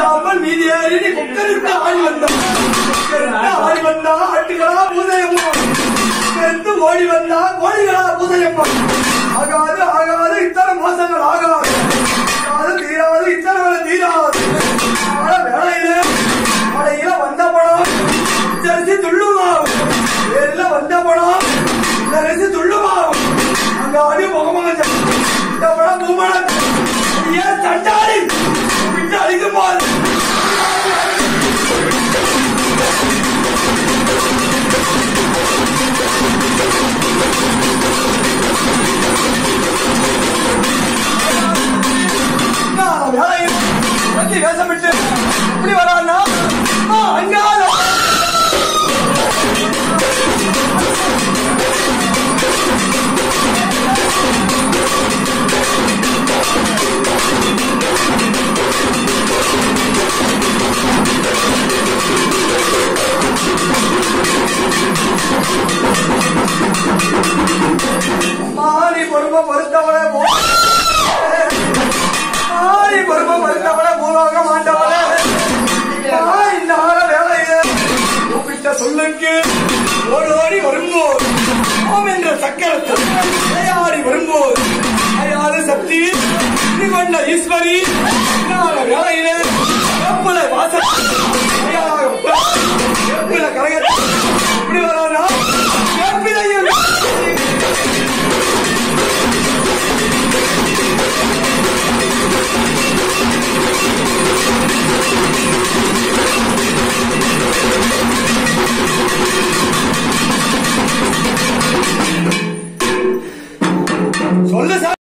இல்லாமல் மீதி ஏறி நீ கொக்கரித்து ஆடி வந்தான் கொக்கரித்து ஆடி வந்தா ஆட்டுகளா பூதையம்மா கொக்கரித்து ஓடி வந்தா கோழிகளா பூதையம்மா ஆகாது ஆகாது இத்தனை மாசங்கள் ஆகாது ஆகாது தீராது இத்தனை வேலை தீராது ஆனா வேலையில ஆடையில வந்த பணம் தெரிஞ்சு துள்ளுமாவும் வேறில வந்த பணம் தெரிஞ்சு துள்ளுமாவும் அங்க ஆடி முகமாக இந்த படம் பூமணம் ஏன் தண்டாடி விட்டு அடிக்கும் போது நான் வேலையில் வண்டி வேஷமிட்டு இப்படி வரான்னா அங்கால மாறி பொறுமை பொறுத்தவளே போ மாறி பொறுமை பொறுத்தவளே பூலோகம் ஆண்டவளே நான் இந்த ஆற வேலையில கூப்பிட்ட சொல்லுக்கு ஓடோடி வரும்போது ஓம் என்ற சக்கரத்தில் விளையாடி வரும்போது அயாது சக்தி இது கொண்ட ஈஸ்வரி இந்த ஆற வேலையிலே கப்பலை வாசல்